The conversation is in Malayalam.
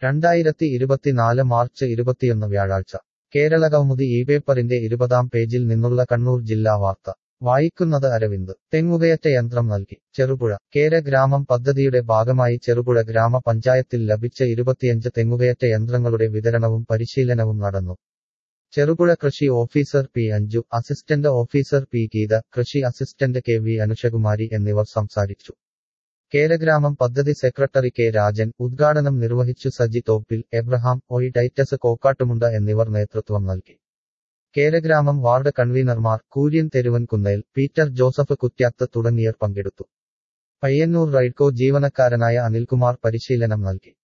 രണ്ടായിരത്തി ഇരുപത്തിനാല് മാർച്ച് ഇരുപത്തിയൊന്ന് വ്യാഴാഴ്ച കേരള കൗമുദി ഈ പേപ്പറിന്റെ ഇരുപതാം പേജിൽ നിന്നുള്ള കണ്ണൂർ ജില്ലാ വാർത്ത വായിക്കുന്നത് അരവിന്ദ് തെങ്ങുകയറ്റ യന്ത്രം നൽകി ചെറുപുഴ കേര ഗ്രാമം പദ്ധതിയുടെ ഭാഗമായി ചെറുപുഴ ഗ്രാമപഞ്ചായത്തിൽ ലഭിച്ച ഇരുപത്തിയഞ്ച് തെങ്ങുകയറ്റ യന്ത്രങ്ങളുടെ വിതരണവും പരിശീലനവും നടന്നു ചെറുപുഴ കൃഷി officer P Anju assistant officer P Geetha കൃഷി അസിസ്റ്റന്റ് കെ വി അനുഷകുമാരി എന്നിവർ സംസാരിച്ചു കേരഗ്രാമം പദ്ധതി സെക്രട്ടറി കെ രാജൻ ഉദ്ഘാടനം നിർവഹിച്ചു സജി തോപ്പിൽ എബ്രഹാം ഒയ് ടൈറ്റസ് കോക്കാട്ടുമുണ്ട എന്നിവർ നേതൃത്വം നൽകി കേരഗ്രാമം വാർഡ് കൺവീനർമാർ കൂര്യൻ തെരുവൻ കുന്നേൽ പീറ്റർ ജോസഫ് കുറ്റ്യാത്ത് തുടങ്ങിയവർ പങ്കെടുത്തു പയ്യന്നൂർ റൈഡ്കോ ജീവനക്കാരനായ അനിൽകുമാർ പരിശീലനം നൽകി